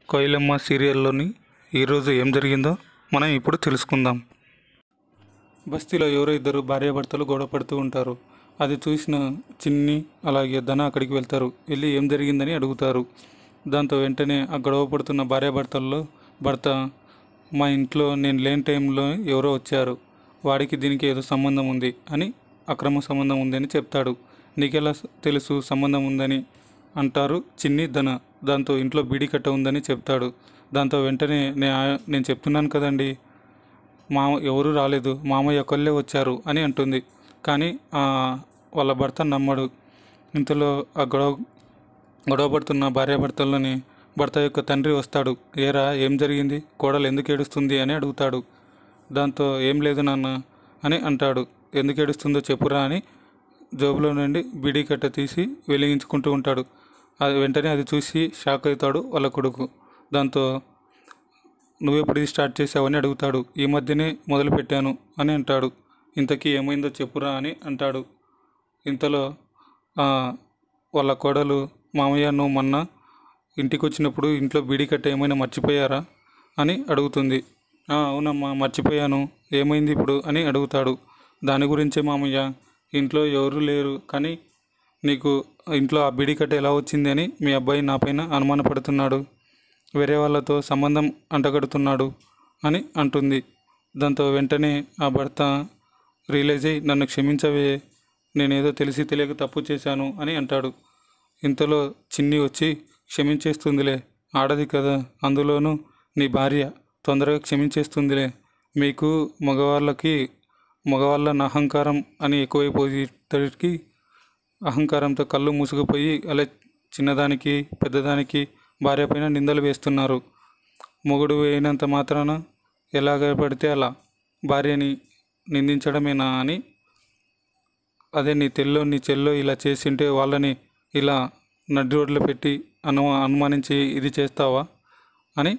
కోయిలమ్మ సీరియల్లోని ఈరోజు ఏం జరిగిందో మనం ఇప్పుడు తెలుసుకుందాం బస్తీలో ఎవరో ఇద్దరు భార్యాభర్తలు గొడవ పడుతూ ఉంటారు అది చూసిన చిన్ని అలాగే ధన అక్కడికి వెళ్తారు వెళ్ళి ఏం జరిగిందని అడుగుతారు దాంతో వెంటనే ఆ గొడవ పడుతున్న భార్యాభర్తల్లో భర్త మా ఇంట్లో నేను లేని టైంలో ఎవరో వచ్చారు వాడికి దీనికి ఏదో సంబంధం ఉంది అని అక్రమ సంబంధం ఉందని చెప్తాడు నీకెలా తెలుసు సంబంధం ఉందని అంటారు చిన్ని ధన దాంతో ఇంట్లో బీడీ కట్ట ఉందని చెప్తాడు దాంతో వెంటనే నే నేను చెప్తున్నాను కదండి మా ఎవరు రాలేదు మామయ్య ఒకళ్ళే వచ్చారు అని అంటుంది కానీ ఆ, వాళ్ళ భర్త నమ్మడు ఇంతలో ఆ గొడవ గొడవ పడుతున్న భార్యాభర్తల్లోని భర్త యొక్క తండ్రి వస్తాడు ఏరా ఏం జరిగింది కోడలు ఎందుకు ఏడుస్తుంది అని అడుగుతాడు దాంతో ఏం లేదు నాన్న అని అంటాడు ఎందుకు ఏడుస్తుందో చెప్పురా అని జోబులో నుండి బీడీ కట్ట తీసి వెలిగించుకుంటూ ఉంటాడు అది వెంటనే అది చూసి షాక్ అవుతాడు వాళ్ళ కొడుకు దాంతో నువ్వెప్పుడు ఇది స్టార్ట్ చేసావని అడుగుతాడు ఈ మధ్యనే మొదలు పెట్టాను అని అంటాడు ఇంతకీ ఏమైందో చెప్పురా అని అంటాడు ఇంతలో ఆ, వాళ్ళ కోడలు మామయ్య నువ్వు మొన్న ఇంటికి వచ్చినప్పుడు ఇంట్లో బీడీ కట్ట ఏమైనా మర్చిపోయారా అని అడుగుతుంది "ఆ, అవునమ్మా మర్చిపోయాను ఏమైంది ఇప్పుడు అని అడుగుతాడు దాని గురించే మామయ్య ఇంట్లో ఎవరు లేరు కానీ నీకు ఇంట్లో ఆ బీడీ కట్ట ఎలా వచ్చింది అని మీ అబ్బాయి నాపైన అనుమానపడుతున్నాడు వేరే వాళ్ళతో సంబంధం అంటగడుతున్నాడు అని అంటుంది దాంతో వెంటనే ఆ భర్త రియలైజ్ అయ్యి నన్ను క్షమించవే నేనేదో తెలిసి తెలియక తప్పు చేశాను అని అంటాడు ఇంతలో చిన్ని వచ్చి క్షమించేస్తుందిలే ఆడది కదా అందులోనూ నీ భార్య తొందరగా క్షమించేస్తుందిలే మీకు మగవాళ్ళకి మగవాళ్ళ అహంకారం అని ఎక్కువైపోయేసరికి అహంకారంతో కళ్ళు మూసుకుపోయి అలా చిన్నదానికి పెద్దదానికి భార్య పైన నిందలు వేస్తున్నారు మొగుడు వేయినంత మాత్రాన ఎలాగ పడితే అలా భార్యని నిందించడమేనా అని అదే నీ తెల్లో నీ చెల్లో ఇలా చేసింటే వాళ్ళని ఇలా నడ్డి రోడ్లో పెట్టి అను అనుమానించి ఇది చేస్తావా అని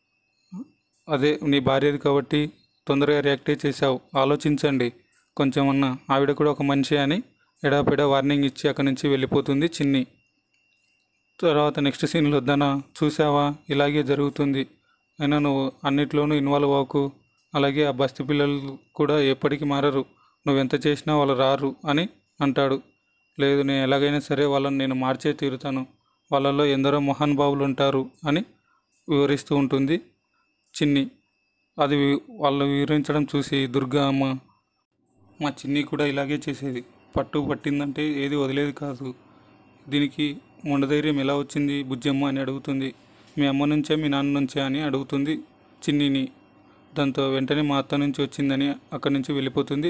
అదే నీ భార్యది కాబట్టి తొందరగా రియాక్ట్ చేసావు ఆలోచించండి కొంచెం అన్న ఆవిడ కూడా ఒక మనిషి అని ఎడాపెడా వార్నింగ్ ఇచ్చి అక్కడి నుంచి వెళ్ళిపోతుంది చిన్ని తర్వాత నెక్స్ట్ సీన్లో వద్దనా చూసావా ఇలాగే జరుగుతుంది అయినా నువ్వు అన్నిట్లోనూ ఇన్వాల్వ్ అవ్వకు అలాగే ఆ బస్తీ పిల్లలు కూడా ఎప్పటికీ మారరు నువ్వెంత చేసినా వాళ్ళు రారు అని అంటాడు లేదు నేను ఎలాగైనా సరే వాళ్ళని నేను మార్చే తీరుతాను వాళ్ళలో ఎందరో మహానుభావులు ఉంటారు అని వివరిస్తూ ఉంటుంది చిన్ని అది వి- వాళ్ళు వివరించడం చూసి దుర్గా అమ్మ మా చిన్ని కూడా ఇలాగే చేసేది పట్టు పట్టిందంటే ఏది వదిలేది కాదు దీనికి మొండధైర్యం ఎలా వచ్చింది బుజ్జమ్మ అని అడుగుతుంది మీ అమ్మ నుంచే మీ నాన్న నుంచే అని అడుగుతుంది చిన్నిని దాంతో వెంటనే మా అత్త నుంచి వచ్చిందని అక్కడి నుంచి వెళ్ళిపోతుంది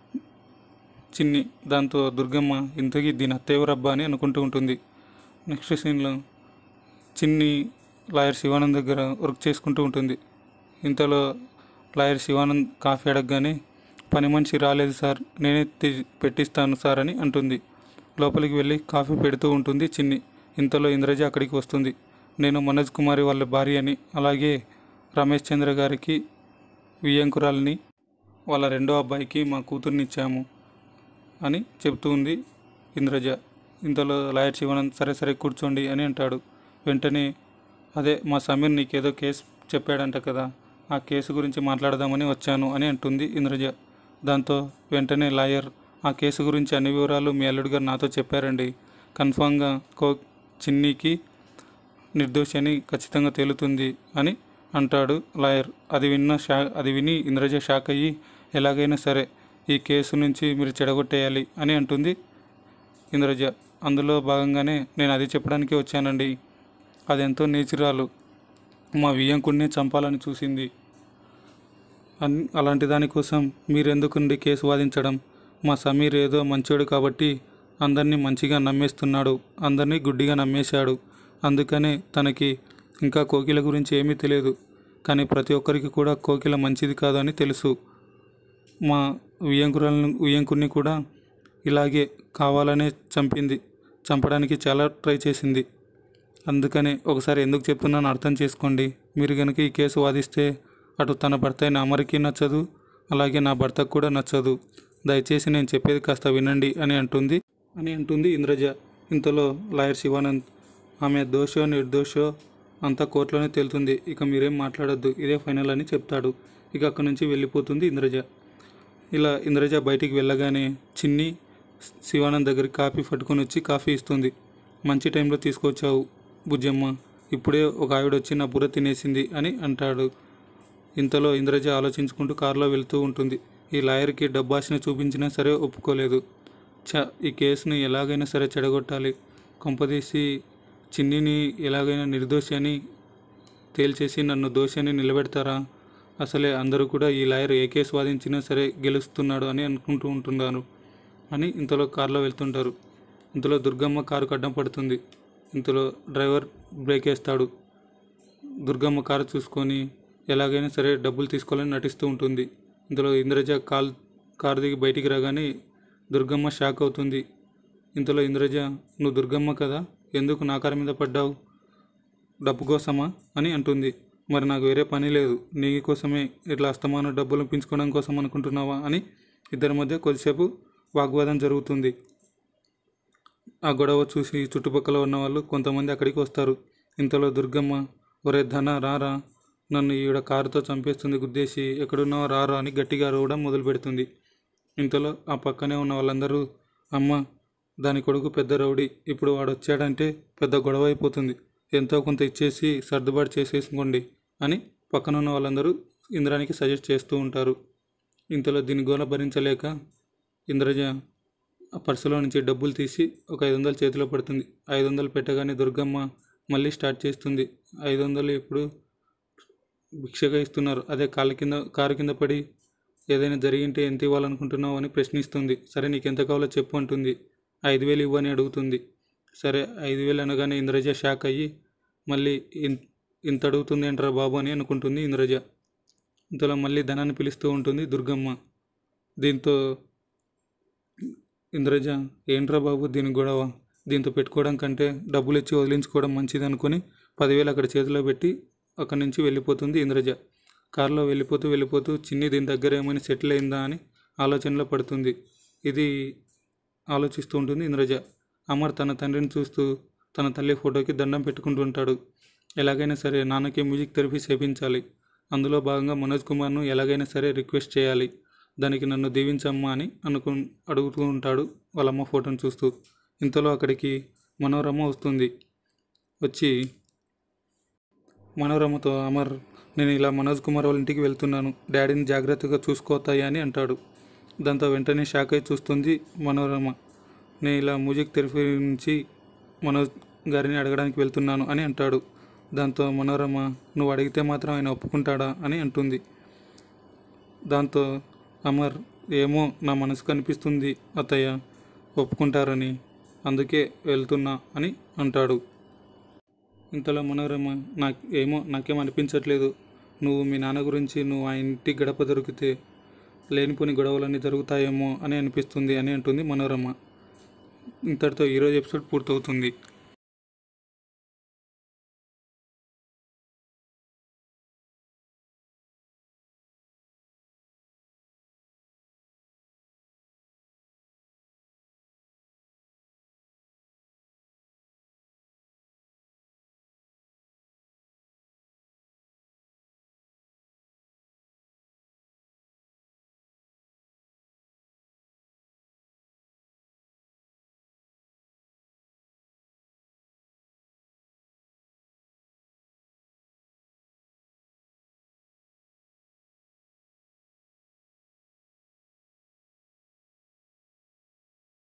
చిన్ని దాంతో దుర్గమ్మ ఇంతకీ దీని అత్తయ్యవరబ్బా అని అనుకుంటూ ఉంటుంది నెక్స్ట్ సీన్లో చిన్ని లాయర్ శివానంద్ దగ్గర వర్క్ చేసుకుంటూ ఉంటుంది ఇంతలో లాయర్ శివానంద్ కాఫీ అడగగానే పని మనిషి రాలేదు సార్ నేనే తి- పెట్టిస్తాను సార్ అని అంటుంది లోపలికి వెళ్ళి కాఫీ పెడుతూ ఉంటుంది చిన్ని ఇంతలో ఇంద్రజ అక్కడికి వస్తుంది నేను మనోజ్ కుమారి వాళ్ళ భార్య అని అలాగే రమేష్ చంద్ర గారికి వియ్యంకురాలని వాళ్ళ రెండో అబ్బాయికి మా కూతుర్ని ఇచ్చాము అని చెప్తూ ఉంది ఇంద్రజ ఇంతలో లాయర్ శివానంద్ సరే సరే కూర్చోండి అని అంటాడు వెంటనే అదే మా సమీర్ నీకేదో కేసు చెప్పాడంట కదా ఆ కేసు గురించి మాట్లాడదామని వచ్చాను అని అంటుంది ఇంద్రజ దాంతో వెంటనే లాయర్ ఆ కేసు గురించి అన్ని వివరాలు మీ అల్లుడు గారు నాతో చెప్పారండి కన్ఫామ్గా కో చిన్నికి నిర్దోషి అని ఖచ్చితంగా తేలుతుంది అని అంటాడు లాయర్ అది విన్న షా అది విని ఇంద్రజ షాక్ అయ్యి ఎలాగైనా సరే ఈ కేసు నుంచి మీరు చెడగొట్టేయాలి అని అంటుంది ఇంద్రజ అందులో భాగంగానే నేను అది చెప్పడానికి వచ్చానండి అదెంతో నేచురాలు మా వియ్యంకుడిని చంపాలని చూసింది అన్ అలాంటి దానికోసం మీరెందుకుండి కేసు వాదించడం మా సమీర్ ఏదో మంచోడు కాబట్టి అందరినీ మంచిగా నమ్మేస్తున్నాడు అందరినీ గుడ్డిగా నమ్మేశాడు అందుకనే తనకి ఇంకా కోకిల గురించి ఏమీ తెలియదు కానీ ప్రతి ఒక్కరికి కూడా కోకిల మంచిది కాదని తెలుసు మా వియ్యంకురాలను వియ్యంకుడిని కూడా ఇలాగే కావాలనే చంపింది చంపడానికి చాలా ట్రై చేసింది అందుకనే ఒకసారి ఎందుకు చెప్తున్నానో అర్థం చేసుకోండి మీరు కనుక ఈ కేసు వాదిస్తే అటు తన భర్త అయిన అమరికి నచ్చదు అలాగే నా భర్తకు కూడా నచ్చదు దయచేసి నేను చెప్పేది కాస్త వినండి అని అంటుంది అని అంటుంది ఇంద్రజ ఇంతలో లాయర్ శివానంద్ ఆమె దోషో నిర్దోషో అంతా కోర్టులోనే తేలుతుంది ఇక మీరేం మాట్లాడొద్దు ఇదే ఫైనల్ అని చెప్తాడు ఇక అక్కడి నుంచి వెళ్ళిపోతుంది ఇంద్రజ ఇలా ఇంద్రజ బయటికి వెళ్ళగానే చిన్ని శివానంద్ దగ్గరికి కాఫీ పట్టుకొని వచ్చి కాఫీ ఇస్తుంది మంచి టైంలో తీసుకొచ్చావు బుజ్జమ్మ ఇప్పుడే ఒక ఆవిడ వచ్చి నా బుర్ర తినేసింది అని అంటాడు ఇంతలో ఇంద్రజ ఆలోచించుకుంటూ కారులో వెళ్తూ ఉంటుంది ఈ లాయర్కి డబ్బాసిన చూపించినా సరే ఒప్పుకోలేదు చ ఈ కేసుని ఎలాగైనా సరే చెడగొట్టాలి కొంపదీసి చిన్నిని ఎలాగైనా నిర్దోషి అని తేల్చేసి నన్ను దోషి అని నిలబెడతారా అసలే అందరూ కూడా ఈ లాయర్ ఏ కేసు వాదించినా సరే గెలుస్తున్నాడు అని అనుకుంటూ ఉంటున్నారు అని ఇంతలో కారులో వెళ్తుంటారు ఇంతలో దుర్గమ్మ కారుకు అడ్డం పడుతుంది ఇంతలో డ్రైవర్ బ్రేక్ వేస్తాడు దుర్గమ్మ కారు చూసుకొని ఎలాగైనా సరే డబ్బులు తీసుకోవాలని నటిస్తూ ఉంటుంది ఇంతలో ఇంద్రజ కాల్ కారు దిగి బయటికి రాగానే దుర్గమ్మ షాక్ అవుతుంది ఇంతలో ఇంద్రజ నువ్వు దుర్గమ్మ కదా ఎందుకు నా కారు మీద పడ్డావు డబ్బు కోసమా అని అంటుంది మరి నాకు వేరే పని లేదు నీ కోసమే ఇట్లా అస్తమానం డబ్బులు పెంచుకోవడం కోసం అనుకుంటున్నావా అని ఇద్దరి మధ్య కొద్దిసేపు వాగ్వాదం జరుగుతుంది ఆ గొడవ చూసి చుట్టుపక్కల ఉన్న వాళ్ళు కొంతమంది అక్కడికి వస్తారు ఇంతలో దుర్గమ్మ ఒరే ధన రారా నన్ను ఈవిడ కారుతో చంపేస్తుంది గుద్దేసి ఎక్కడున్నావో రారా అని గట్టిగా అరవడం మొదలు పెడుతుంది ఇంతలో ఆ పక్కనే ఉన్న వాళ్ళందరూ అమ్మ దాని కొడుకు పెద్ద రౌడీ ఇప్పుడు వాడు వచ్చాడంటే పెద్ద గొడవ అయిపోతుంది ఎంతో కొంత ఇచ్చేసి సర్దుబాటు చేసేసుకోండి అని పక్కన ఉన్న వాళ్ళందరూ ఇంద్రానికి సజెస్ట్ చేస్తూ ఉంటారు ఇంతలో దీని గోల భరించలేక ఇంద్రజ ఆ పర్సులో నుంచి డబ్బులు తీసి ఒక ఐదు వందలు చేతిలో పడుతుంది ఐదు వందలు పెట్టగానే దుర్గమ్మ మళ్ళీ స్టార్ట్ చేస్తుంది ఐదు వందలు ఇప్పుడు భిక్షగా ఇస్తున్నారు అదే కాళ్ళ కింద కారు కింద పడి ఏదైనా జరిగింటే ఎంత ఇవ్వాలనుకుంటున్నావు అని ప్రశ్నిస్తుంది సరే నీకు ఎంత కావాలో చెప్పు అంటుంది ఐదు వేలు ఇవ్వని అడుగుతుంది సరే ఐదు వేలు అనగానే ఇంద్రజ షాక్ అయ్యి మళ్ళీ ఇన్- ఇంత అడుగుతుంది ఏంట్రా బాబు అని అనుకుంటుంది ఇంద్రజ ఇంతలో మళ్ళీ ధనాన్ని పిలుస్తూ ఉంటుంది దుర్గమ్మ దీంతో ఇంద్రజ ఏంట్రా బాబు దీని గొడవ దీంతో పెట్టుకోవడం కంటే డబ్బులు ఇచ్చి వదిలించుకోవడం మంచిది అనుకొని పదివేలు అక్కడ చేతిలో పెట్టి అక్కడి నుంచి వెళ్ళిపోతుంది ఇంద్రజ కారులో వెళ్ళిపోతూ వెళ్ళిపోతూ చిన్ని దీని దగ్గర ఏమైనా సెటిల్ అయిందా అని ఆలోచనలో పడుతుంది ఇది ఆలోచిస్తూ ఉంటుంది ఇంద్రజ అమర్ తన తండ్రిని చూస్తూ తన తల్లి ఫోటోకి దండం పెట్టుకుంటూ ఉంటాడు ఎలాగైనా సరే నాన్నకి మ్యూజిక్ థెరపీ చేపించాలి అందులో భాగంగా మనోజ్ కుమార్ను ఎలాగైనా సరే రిక్వెస్ట్ చేయాలి దానికి నన్ను దీవించమ్మా అని అనుకు అడుగుతూ ఉంటాడు వాళ్ళ అమ్మ ఫోటోను చూస్తూ ఇంతలో అక్కడికి మనోరమ వస్తుంది వచ్చి మనోరమతో అమర్ నేను ఇలా మనోజ్ కుమార్ వాళ్ళ ఇంటికి వెళ్తున్నాను డాడీని జాగ్రత్తగా చూసుకోతాయి అని అంటాడు దాంతో వెంటనే షాక్ అయి చూస్తుంది మనోరమ నేను ఇలా మ్యూజిక్ థెరపీ నుంచి మనోజ్ గారిని అడగడానికి వెళ్తున్నాను అని అంటాడు దాంతో మనోరమ నువ్వు అడిగితే మాత్రం ఆయన ఒప్పుకుంటాడా అని అంటుంది దాంతో అమర్ ఏమో నా మనసుకు అనిపిస్తుంది అత్తయ్య ఒప్పుకుంటారని అందుకే వెళ్తున్నా అని అంటాడు ఇంతలో మనోరమ నాకు ఏమో నాకేం అనిపించట్లేదు నువ్వు మీ నాన్న గురించి నువ్వు ఆ ఇంటి గడప దొరికితే లేనిపోని గొడవలన్నీ జరుగుతాయేమో అని అనిపిస్తుంది అని అంటుంది మనోరమ ఇంతటితో ఈరోజు ఎపిసోడ్ పూర్తవుతుంది